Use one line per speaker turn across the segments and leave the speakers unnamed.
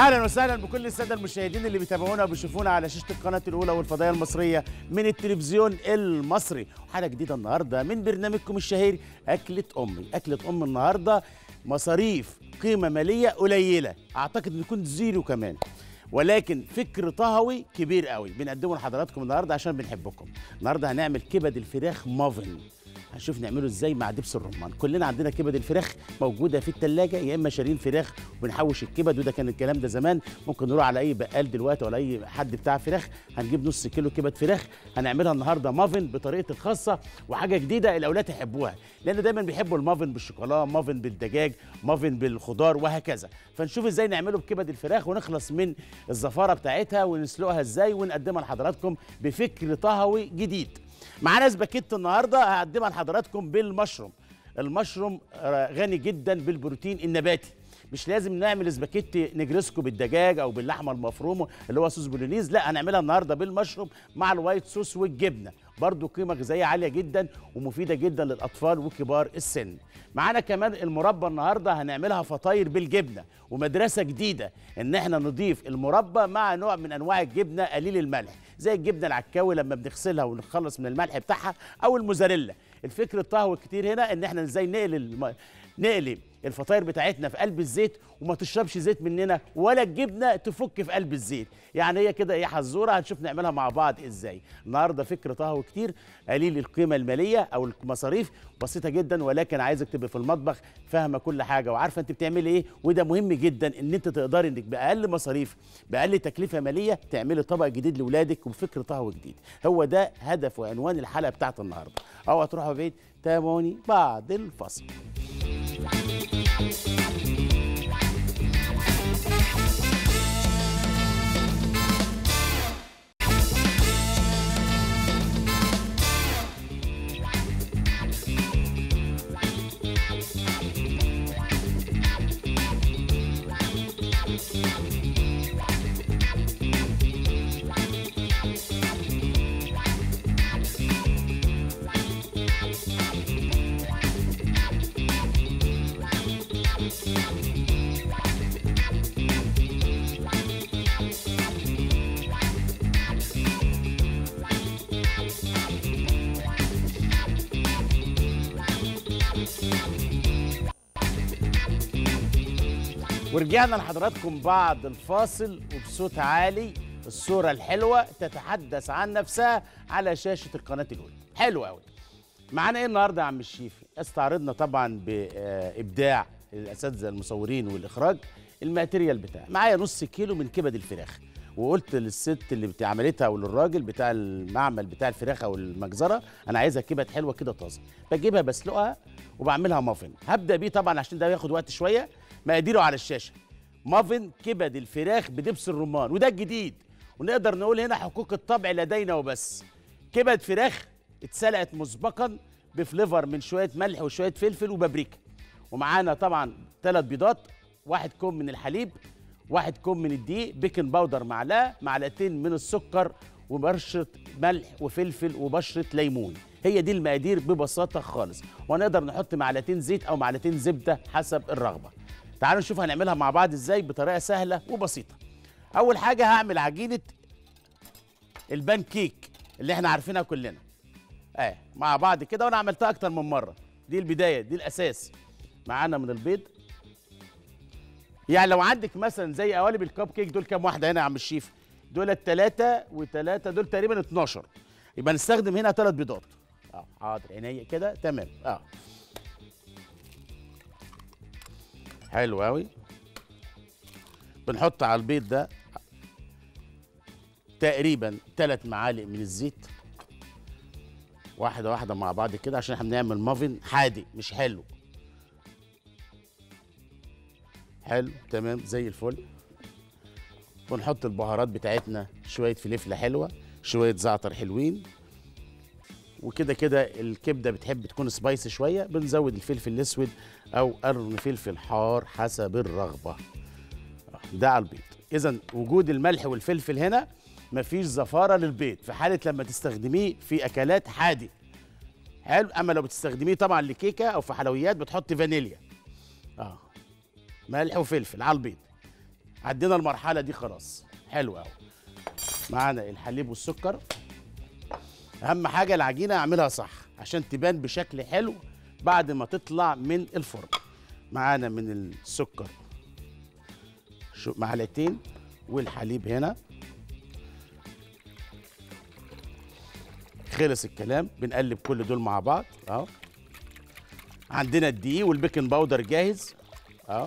اهلا وسهلا بكل الساده المشاهدين اللي بيتابعونا وبيشوفونا على شاشه القناه الاولى والفضائيه المصريه من التلفزيون المصري حلقه جديده النهارده من برنامجكم الشهير اكله امي اكله ام النهارده مصاريف قيمه ماليه قليله اعتقد ان يكون زيرو كمان ولكن فكر طهوي كبير قوي بنقدمه لحضراتكم النهارده عشان بنحبكم النهارده هنعمل كبد الفراخ مافن هنشوف نعمله ازاي مع دبس الرمان كلنا عندنا كبد الفراخ موجوده في الثلاجه يا اما شارين فراخ وبنحوش الكبد وده كان الكلام ده زمان ممكن نروح على اي بقال دلوقتي ولا اي حد بتاع فراخ هنجيب نص كيلو كبد فراخ هنعملها النهارده مافن بطريقه الخاصه وحاجه جديده الاولاد يحبوها لان دايما بيحبوا المافن بالشوكولاته مافن بالدجاج مافن بالخضار وهكذا فنشوف ازاي نعمله بكبد الفراخ ونخلص من الزفاره بتاعتها ونسلقها ازاي ونقدمها لحضراتكم بفكر طهوي جديد معانا سباكيت النهارده هقدمها لحضراتكم بالمشروم المشروم غني جدا بالبروتين النباتي مش لازم نعمل سباكيتي نجرسكو بالدجاج او باللحمه المفرومه اللي هو صوص بولونيز لا هنعملها النهارده بالمشروم مع الوايت صوص والجبنه برضو قيمه غذائيه عاليه جدا ومفيده جدا للاطفال وكبار السن معانا كمان المربى النهارده هنعملها فطاير بالجبنه ومدرسه جديده ان احنا نضيف المربى مع نوع من انواع الجبنه قليل الملح زي الجبنه العكاوي لما بنغسلها ونخلص من الملح بتاعها او الموزاريلا الفكر الطهوي الكتير هنا ان احنا ازاي نقلي الم... نقلي الفطاير بتاعتنا في قلب الزيت وما تشربش زيت مننا ولا الجبنه تفك في قلب الزيت يعني هي كده ايه حزوره هنشوف نعملها مع بعض ازاي النهارده فكر طهوي كتير قليل القيمه الماليه او المصاريف بسيطه جدا ولكن عايزك تبقى في المطبخ فاهمه كل حاجه وعارفه انت بتعملي ايه وده مهم جدا ان انت تقدري انك باقل مصاريف باقل تكلفه ماليه تعملي طبق جديد لاولادك وفكر طهوي جديد هو ده هدف وعنوان الحلقه بتاعت النهارده اوعى تروحوا بعيد تابعوني بعد الفصل ورجعنا لحضراتكم بعد الفاصل وبصوت عالي الصورة الحلوة تتحدث عن نفسها على شاشة القناة الأولى حلو قوي معانا ايه النهارده يا عم الشيف استعرضنا طبعا بإبداع الأساتذة المصورين والإخراج الماتيريال بتاعي معايا نص كيلو من كبد الفراخ وقلت للست اللي عملتها وللراجل بتاع المعمل بتاع الفراخ او المجزره انا عايزها كبد حلوه كده طازه بجيبها بسلقها وبعملها مافن هبدا بيه طبعا عشان ده ياخد وقت شويه مقاديره على الشاشه مافن كبد الفراخ بدبس الرمان وده الجديد ونقدر نقول هنا حقوق الطبع لدينا وبس كبد فراخ اتسلقت مسبقا بفليفر من شويه ملح وشويه فلفل وبابريكا ومعانا طبعا ثلاث بيضات واحد كوب من الحليب واحد كوب من الدقيق بيكنج باودر معلقه معلقتين من السكر وبرشه ملح وفلفل وبشره ليمون هي دي المقادير ببساطه خالص ونقدر نحط معلقتين زيت او معلقتين زبده حسب الرغبه تعالوا نشوف هنعملها مع بعض ازاي بطريقه سهله وبسيطه اول حاجه هعمل عجينه البان كيك اللي احنا عارفينها كلنا اه مع بعض كده وانا عملتها اكتر من مره دي البدايه دي الاساس معانا من البيض يعني لو عندك مثلا زي قوالب الكب كيك دول كام واحده هنا يا عم الشيف دول الثلاثه وثلاثه دول تقريبا 12 يبقى نستخدم هنا ثلاث بيضات اه حاضر عينيا كده تمام اه حلو قوي بنحط على البيض ده تقريبا ثلاث معالق من الزيت واحده واحده مع بعض كده عشان احنا بنعمل مافن حادق مش حلو حلو تمام زي الفل ونحط البهارات بتاعتنا شويه فلفله حلوه شويه زعتر حلوين وكده كده الكبده بتحب تكون سبايسي شويه بنزود الفلفل الاسود او قرن فلفل حار حسب الرغبه ده على البيض اذا وجود الملح والفلفل هنا مفيش زفاره للبيض في حاله لما تستخدميه في اكلات حادق حلو اما لو بتستخدميه طبعا لكيكه او في حلويات بتحط فانيليا اه ملح وفلفل على البيض عدينا المرحله دي خلاص حلو قوي معانا الحليب والسكر اهم حاجه العجينه اعملها صح عشان تبان بشكل حلو بعد ما تطلع من الفرن معانا من السكر شو معلقتين والحليب هنا خلص الكلام بنقلب كل دول مع بعض اهو عندنا الدقيق والبيكنج باودر جاهز اهو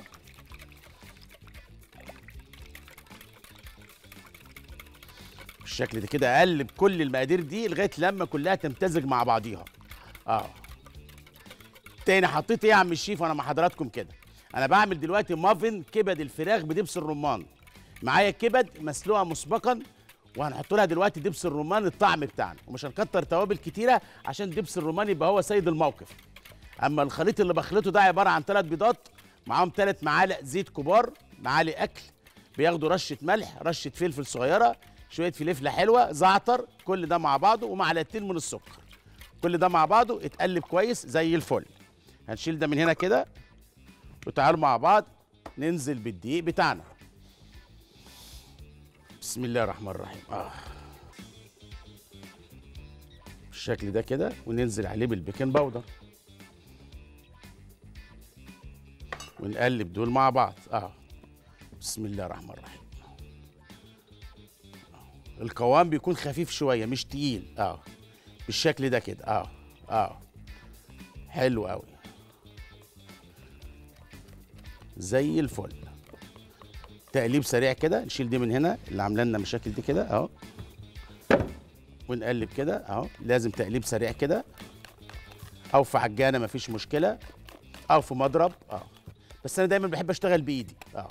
بالشكل ده كده اقلب كل المقادير دي لغايه لما كلها تمتزج مع بعضيها اه تاني حطيت ايه يا عم الشيف وانا مع حضراتكم كده انا بعمل دلوقتي مافن كبد الفراخ بدبس الرمان معايا كبد مسلوقه مسبقا وهنحط لها دلوقتي دبس الرمان الطعم بتاعنا ومش هنكتر توابل كتيره عشان دبس الرمان يبقى هو سيد الموقف اما الخليط اللي بخلطه ده عباره عن ثلاث بيضات معاهم ثلاث معالق زيت كبار معالق اكل بياخدوا رشه ملح رشه فلفل صغيره شويه فلفله حلوه زعتر كل ده مع بعضه ومعلقتين من السكر كل ده مع بعضه اتقلب كويس زي الفل هنشيل ده من هنا كده وتعالوا مع بعض ننزل بالدقيق بتاعنا بسم الله الرحمن الرحيم اه بالشكل ده كده وننزل عليه بالبيكنج باودر ونقلب دول مع بعض اه بسم الله الرحمن الرحيم آه. القوام بيكون خفيف شويه مش تقيل اه بالشكل ده كده اه اه حلو قوي زي الفل تقليب سريع كده نشيل دي من هنا اللي عامله لنا مشاكل دي كده اهو ونقلب كده اهو لازم تقليب سريع كده او في عجانه مفيش مشكله او في مضرب اه بس انا دايما بحب اشتغل بايدي اه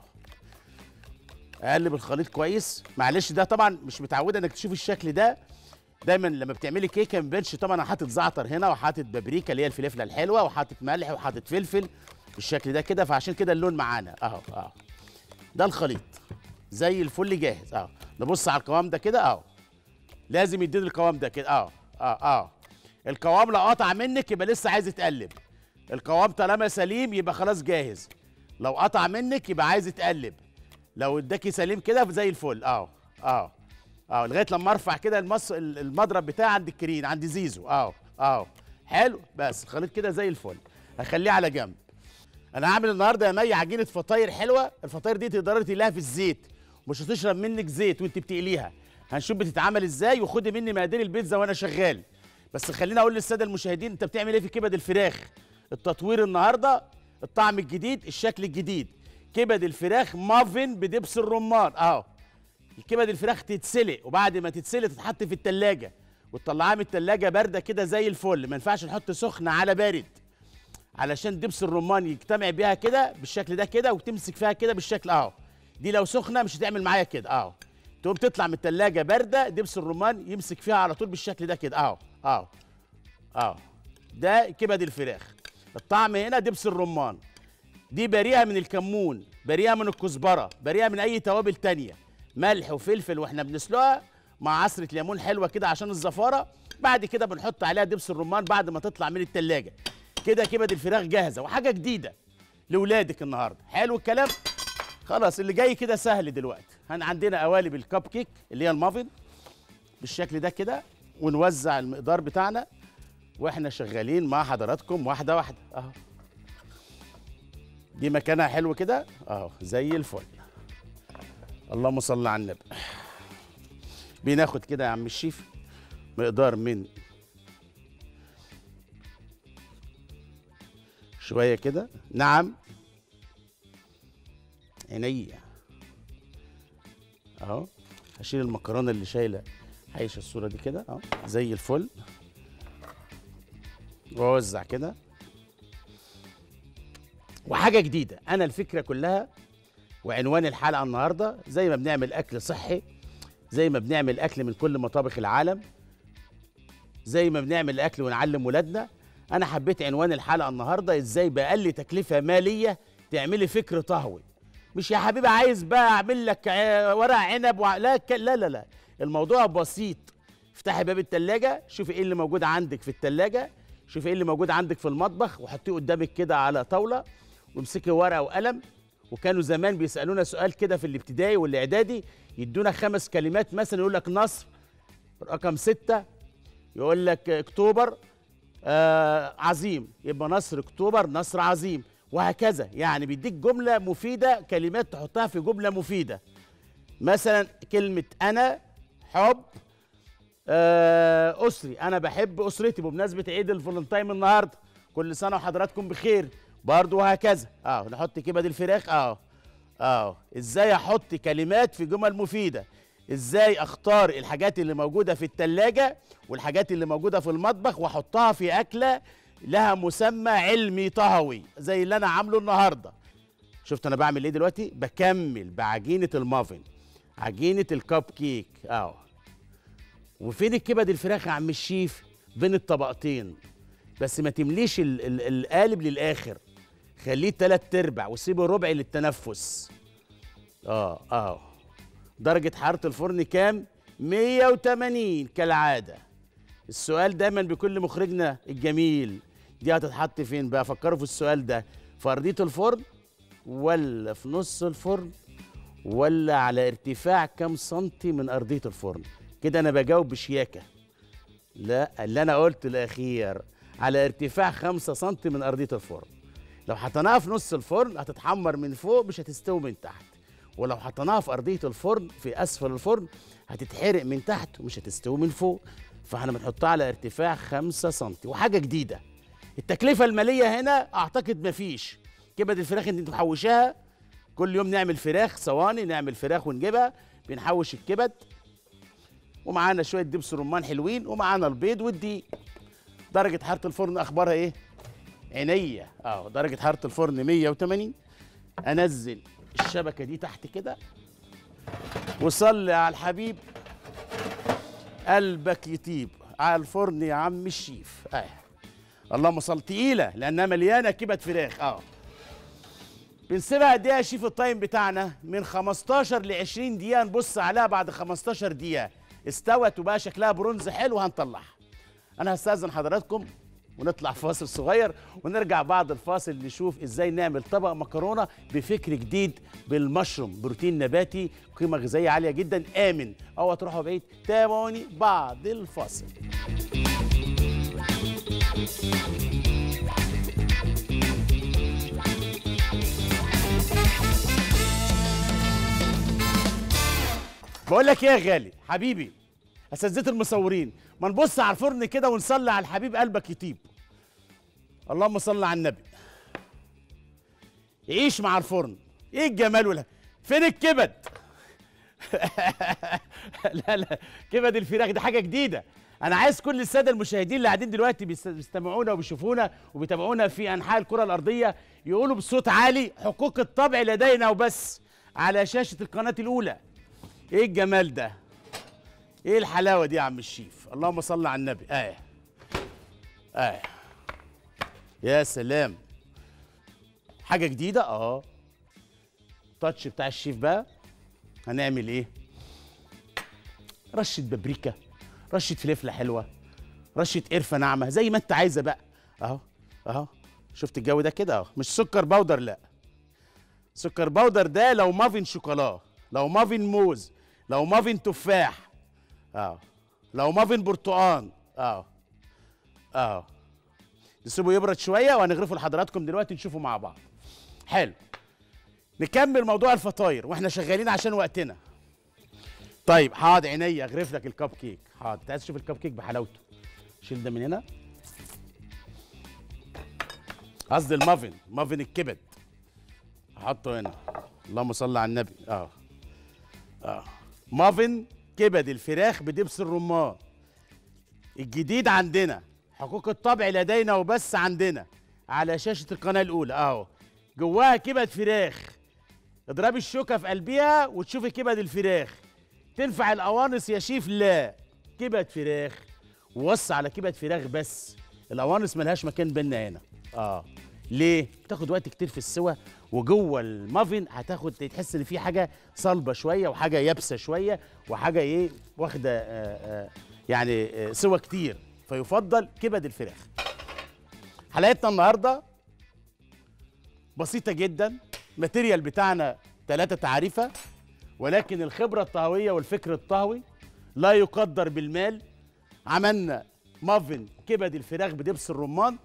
اقلب الخليط كويس معلش ده طبعا مش متعوده انك تشوف الشكل ده دايما لما بتعملي كيكه ما بيبانش طبعا انا حاطط زعتر هنا وحاطط بابريكا اللي هي الفلفله الحلوه وحاطط ملح وحاطط فلفل بالشكل ده كده فعشان كده اللون معانا اهو اهو ده الخليط زي الفل جاهز اهو نبص على القوام ده كده اهو لازم يديني القوام ده كده اهو اه اه القوام لو قطع منك يبقى لسه عايز يتقلب القوام طالما سليم يبقى خلاص جاهز لو قطع منك يبقى عايز يتقلب لو اداكي سليم كده زي الفل اهو اهو اهو لغايه لما ارفع كده المص المضرب بتاعي عند الكرين عند زيزو اهو اهو حلو بس الخليط كده زي الفل هخليه على جنب انا هعمل النهارده يا مي عجينه فطاير حلوه الفطاير دي تقدري تقليها في الزيت مش هتشرب منك زيت وانت بتقليها هنشوف بتتعمل ازاي وخدي مني مقادير البيتزا وانا شغال بس خليني اقول للساده المشاهدين انت بتعمل ايه في كبد الفراخ التطوير النهارده الطعم الجديد الشكل الجديد كبد الفراخ مافن بدبس الرمان اهو الكبد الفراخ تتسلق وبعد ما تتسلق تتحط في التلاجة وتطلعها من التلاجة باردة كده زي الفل ما ينفعش نحط سخنة على بارد علشان دبس الرمان يجتمع بيها كده بالشكل ده كده وتمسك فيها كده بالشكل اهو دي لو سخنة مش هتعمل معايا كده اهو تقوم تطلع من التلاجة باردة دبس الرمان يمسك فيها على طول بالشكل ده كده اهو اهو اهو ده كبد الفراخ الطعم هنا دبس الرمان دي بريئة من الكمون بريئة من الكزبرة بريئة من أي توابل تانية ملح وفلفل واحنا بنسلقها مع عصرة ليمون حلوة كده عشان الزفارة بعد كده بنحط عليها دبس الرمان بعد ما تطلع من التلاجة كده كبد الفراخ جاهزة وحاجة جديدة لولادك النهاردة حلو الكلام خلاص اللي جاي كده سهل دلوقتي هن عندنا قوالب الكب كيك اللي هي المافن بالشكل ده كده ونوزع المقدار بتاعنا واحنا شغالين مع حضراتكم واحدة واحدة اهو دي مكانها حلو كده اهو زي الفل اللهم صل على النبي بناخد كده يا عم الشيف مقدار من شويه كده نعم عينيا اهو هشيل المكرونه اللي شايله حيش الصوره دي كده اهو زي الفل واوزع كده وحاجه جديده انا الفكره كلها وعنوان الحلقه النهارده زي ما بنعمل اكل صحي زي ما بنعمل اكل من كل مطابخ العالم زي ما بنعمل اكل ونعلم ولادنا انا حبيت عنوان الحلقه النهارده ازاي باقل تكلفه ماليه تعملي فكر طهوي مش يا حبيبي عايز بقى اعمل لك ع- ورق عنب وع... لا ك- لا لا لا الموضوع بسيط افتحي باب التلاجة شوفي ايه اللي موجود عندك في التلاجة شوفي ايه اللي موجود عندك في المطبخ وحطيه قدامك كده على طاولة وامسكي ورقة وقلم وكانوا زمان بيسالونا سؤال كده في الابتدائي والاعدادي يدونا خمس كلمات مثلا يقول لك نصر رقم ستة يقول لك اكتوبر آه عظيم يبقى نصر اكتوبر نصر عظيم وهكذا يعني بيديك جمله مفيده كلمات تحطها في جمله مفيده مثلا كلمه انا حب آه اسري انا بحب اسرتي بمناسبه عيد الفالنتاين النهارده كل سنه وحضراتكم بخير برضه وهكذا اه نحط كبد الفراخ اه اه ازاي احط كلمات في جمل مفيده ازاي اختار الحاجات اللي موجوده في التلاجة والحاجات اللي موجوده في المطبخ واحطها في اكله لها مسمى علمي طهوي زي اللي انا عامله النهارده شفت انا بعمل ايه دلوقتي بكمل بعجينه المافن عجينه الكب كيك اه وفين الكبد الفراخ يا عم الشيف بين الطبقتين بس ما تمليش ال ال القالب للاخر خليه تلات ارباع وسيبه ربع للتنفس اه اه درجة حرارة الفرن كام؟ 180 كالعادة السؤال دايما بكل مخرجنا الجميل دي هتتحط فين بقى فكروا في السؤال ده في أرضية الفرن ولا في نص الفرن ولا على ارتفاع كام سنتي من أرضية الفرن كده أنا بجاوب بشياكة لا اللي أنا قلت الأخير على ارتفاع خمسة سنتي من أرضية الفرن لو حطيناها في نص الفرن هتتحمر من فوق مش هتستوي من تحت ولو حطيناها في ارضيه الفرن في اسفل الفرن هتتحرق من تحت ومش هتستوي من فوق فاحنا بنحطها على ارتفاع 5 سم وحاجه جديده التكلفه الماليه هنا اعتقد مفيش كبد الفراخ انت محوشاها كل يوم نعمل فراخ صواني نعمل فراخ ونجيبها بنحوش الكبد ومعانا شويه دبس رمان حلوين ومعانا البيض والدقيق درجه حراره الفرن اخبارها ايه عينيا اه درجه حراره الفرن 180 انزل الشبكه دي تحت كده وصلي على الحبيب قلبك يطيب على الفرن يا عم الشيف اه اللهم صل تقيله لانها مليانه كبد فراخ اه بنسيبها قد ايه يا شيف التايم بتاعنا من 15 ل 20 دقيقه نبص عليها بعد 15 دقيقه استوت وبقى شكلها برونز حلو هنطلعها انا هستاذن حضراتكم ونطلع فاصل صغير ونرجع بعد الفاصل نشوف ازاي نعمل طبق مكرونه بفكر جديد بالمشروم بروتين نباتي قيمه غذائيه عاليه جدا امن اوعى تروحوا بعيد تابعوني بعد الفاصل بقول لك ايه يا غالي حبيبي اساتذه المصورين ما نبص على الفرن كده ونصلي على الحبيب قلبك يطيب اللهم صل على النبي عيش مع الفرن ايه الجمال ولا فين الكبد لا لا كبد الفراخ دي حاجه جديده انا عايز كل الساده المشاهدين اللي قاعدين دلوقتي بيست- بيستمعونا وبيشوفونا وبيتابعونا في انحاء الكره الارضيه يقولوا بصوت عالي حقوق الطبع لدينا وبس على شاشه القناه الاولى ايه الجمال ده ايه الحلاوه دي يا عم الشيف اللهم صل على النبي ايه ايه يا سلام حاجه جديده اه تاتش بتاع الشيف بقى هنعمل ايه رشه بابريكا رشه فلفله حلوه رشه قرفه ناعمه زي ما انت عايزه بقى اهو اهو شفت الجو ده كده اهو مش سكر بودر لا سكر بودر ده لو مافن شوكولا لو مافن موز لو مافن تفاح اه لو مافن برتقان اه اه نسيبه يبرد شويه وهنغرفه لحضراتكم دلوقتي نشوفه مع بعض حلو نكمل موضوع الفطاير واحنا شغالين عشان وقتنا طيب حاضر عينيا اغرف لك الكب كيك حاضر انت عايز تشوف الكب كيك بحلاوته شيل ده من هنا قصدي المافن مافن الكبد احطه هنا اللهم صل على النبي اه اه مافن كبد الفراخ بدبس الرمان الجديد عندنا حقوق الطبع لدينا وبس عندنا على شاشة القناة الأولى أهو جواها كبد فراخ اضربي الشوكة في قلبها وتشوفي كبد الفراخ تنفع القوانص يا شيف لا كبد فراخ ووص على كبد فراخ بس القوانص ملهاش مكان بينا هنا اه ليه بتاخد وقت كتير في السوى وجوه المافن هتاخد تحس ان في حاجه صلبه شويه وحاجه يابسه شويه وحاجه ايه واخده آه آه يعني آه سوى كتير فيفضل كبد الفراخ حلقتنا النهارده بسيطه جدا الماتيريال بتاعنا ثلاثة تعريفة ولكن الخبرة الطهوية والفكر الطهوي لا يقدر بالمال عملنا مافن كبد الفراخ بدبس الرمان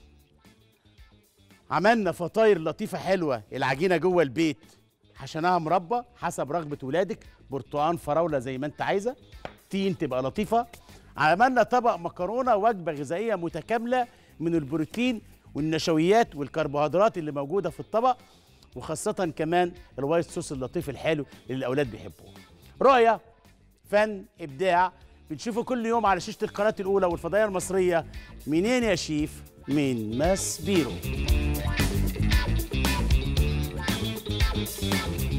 عملنا فطاير لطيفة حلوة العجينة جوه البيت حشناها مربى حسب رغبة ولادك برتقان فراولة زي ما انت عايزة تين تبقى لطيفة عملنا طبق مكرونة وجبة غذائية متكاملة من البروتين والنشويات والكربوهيدرات اللي موجودة في الطبق وخاصة كمان الوايت صوص اللطيف الحلو اللي الأولاد بيحبوه رؤية فن إبداع بنشوفه كل يوم على شاشة القناة الأولى والفضائية المصرية منين يا شيف؟ من ماس بيرو